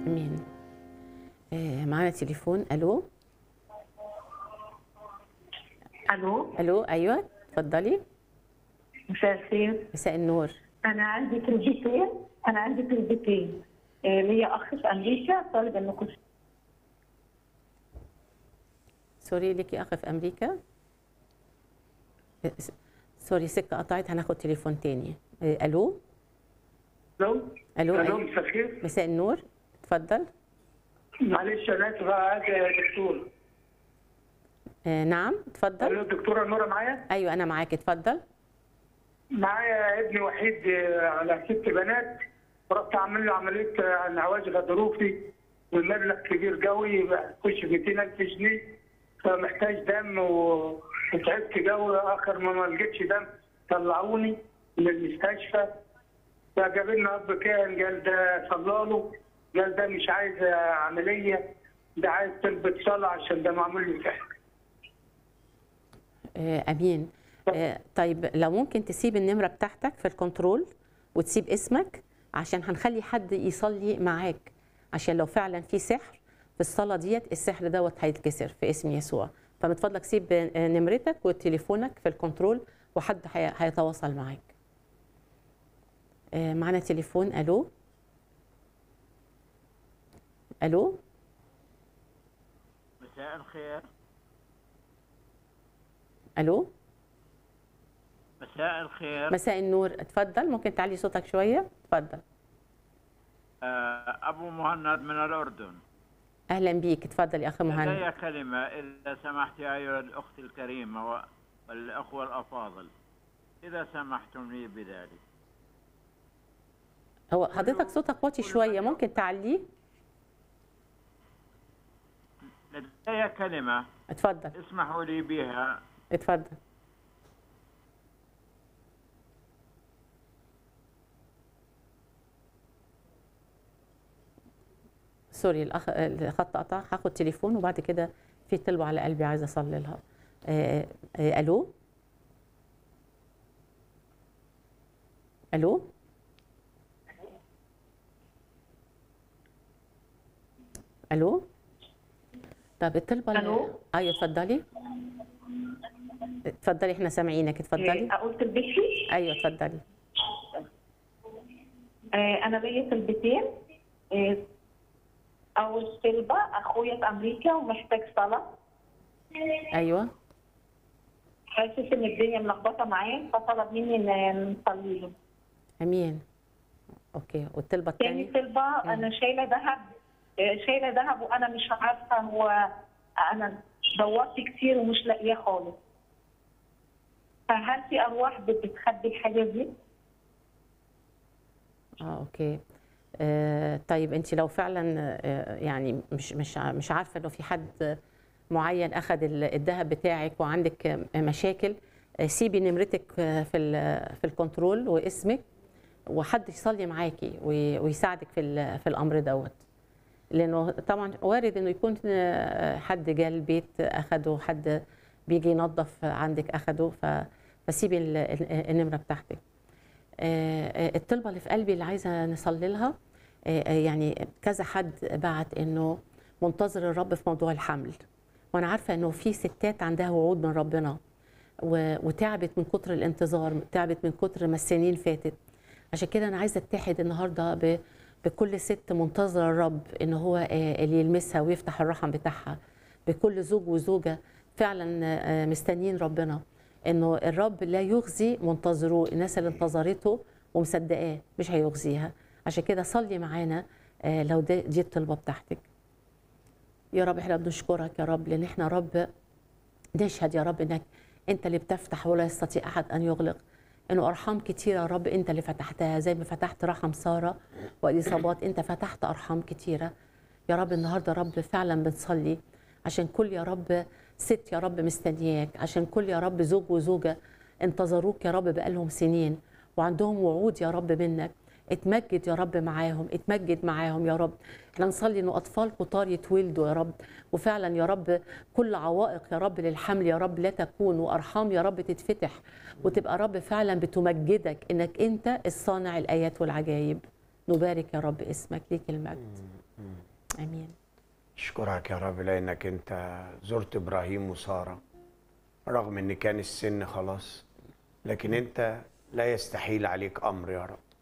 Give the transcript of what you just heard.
امين آه، معانا تليفون الو الو الو ايوه اتفضلي مساء الخير مساء النور انا عندي كلمتين انا عندي كلمتين آه، ليا اخ في امريكا طالب انكم سوري ليكي اخ في امريكا آه، س- سوري سكه قطعت هناخد تليفون تاني آه، الو الو الو الو أيوة. مساء الخير مساء النور اتفضل معلش انا اسف عايز يا دكتور آه، نعم الو اتفضل دكتوره نوره معايا ايوه انا معاك اتفضل معايا ابني وحيد آه، على ست بنات رحت اعمل له عمليه آه، انعواج غضروفي والمبلغ كبير قوي خش في 200000 جنيه فمحتاج دم و- وتعبت قوي اخر ما ما لقيتش دم طلعوني من المستشفى فجاب لنا اب كان قال ده صلاله قال ده مش عايز آه، عمليه ده عايز تلبس صلاه عشان ده معمول له سحر آه، امين آه، طيب لو ممكن تسيب النمره بتاعتك في الكنترول وتسيب اسمك عشان هنخلي حد يصلي معاك عشان لو فعلا في سحر في الصلاه ديت السحر دوت هيتكسر في اسم يسوع فمن فضلك سيب آه، نمرتك وتليفونك في الكنترول وحد هي- هيتواصل معاك آه، معنا تليفون الو الو مساء الخير الو مساء الخير مساء النور اتفضل ممكن تعلي صوتك شويه اتفضل آه، أبو مهند من الأردن اهلا بيك اتفضل يا اخ مهند لدي كلمة إذا سمحت يا أيها الأخت الكريمة و- والأخوة الأفاضل إذا سمحتم لي بذلك هو حضرتك صوتك واطي شويه ممكن تعليه لدي كلمة اتفضل اسمحوا لي بها اتفضل سوري الاخ الخط قطع هاخد تليفون وبعد كده في طلبه على قلبي عايزه اصلي لها آه، آه، الو الو الو طب الطلبه اللي- ألو؟ ايوه اتفضلي اتفضلي احنا سامعينك اتفضلي آه، اقول كلمتي ايوه اتفضلي آه، انا ليا كلمتين آه، اول طلبه اخويا في امريكا ومحتاج صلاه ايوه حاسس ان الدنيا ملخبطه معاه فطلب مني ان نصلي له امين اوكي والطلبه تاني الثانيه طلبه انا شايله ذهب آه، شايله ذهب وانا مش عارفه هو انا دورت كتير ومش لاقياه خالص فهل في ارواح بتخبي الحاجه دي؟ اه اوكي آه طيب انت لو فعلا آه يعني مش مش ع- مش عارفه انه في حد معين اخذ ال- الذهب بتاعك وعندك آه، مشاكل آه، سيبي نمرتك آه، في ال- في الكنترول واسمك وحد يصلي معاكي وي- ويساعدك في ال- في الامر دوت لانه طبعا وارد انه يكون آه، حد جه البيت اخده حد بيجي ينظف عندك اخده ف- فسيبي ال- ال- النمره بتاعتك آه، آه، الطلبه اللي في قلبي اللي عايزه نصلي لها آه، آه، يعني كذا حد بعت انه منتظر الرب في موضوع الحمل وانا عارفه انه في ستات عندها وعود من ربنا و- وتعبت من كتر الانتظار تعبت من كتر ما السنين فاتت عشان كده انا عايزه اتحد النهارده ب- بكل ست منتظره الرب ان هو آه، اللي يلمسها ويفتح الرحم بتاعها بكل زوج وزوجه فعلا آه، مستنيين ربنا انه الرب لا يخزي منتظروه الناس اللي انتظرته ومصدقاه مش هيخزيها عشان كده صلي معانا آه، لو دي, دي الطلبه بتاعتك يا رب احنا بنشكرك يا رب لان احنا رب نشهد يا رب انك انت اللي بتفتح ولا يستطيع احد ان يغلق انه ارحام كتيره يا رب انت اللي فتحتها زي ما فتحت رحم ساره واليصابات انت فتحت ارحام كتيره يا رب النهارده يا رب فعلا بنصلي عشان كل يا رب ست يا رب مستنياك عشان كل يا رب زوج وزوجه انتظروك يا رب بقالهم سنين وعندهم وعود يا رب منك اتمجد يا رب معاهم اتمجد معاهم يا رب احنا نصلي انه اطفال كتار يتولدوا يا رب وفعلا يا رب كل عوائق يا رب للحمل يا رب لا تكون وارحام يا رب تتفتح وتبقى رب فعلا بتمجدك انك انت الصانع الايات والعجائب نبارك يا رب اسمك ليك المجد امين اشكرك يا رب لانك انت زرت ابراهيم وساره رغم ان كان السن خلاص لكن انت لا يستحيل عليك امر يا رب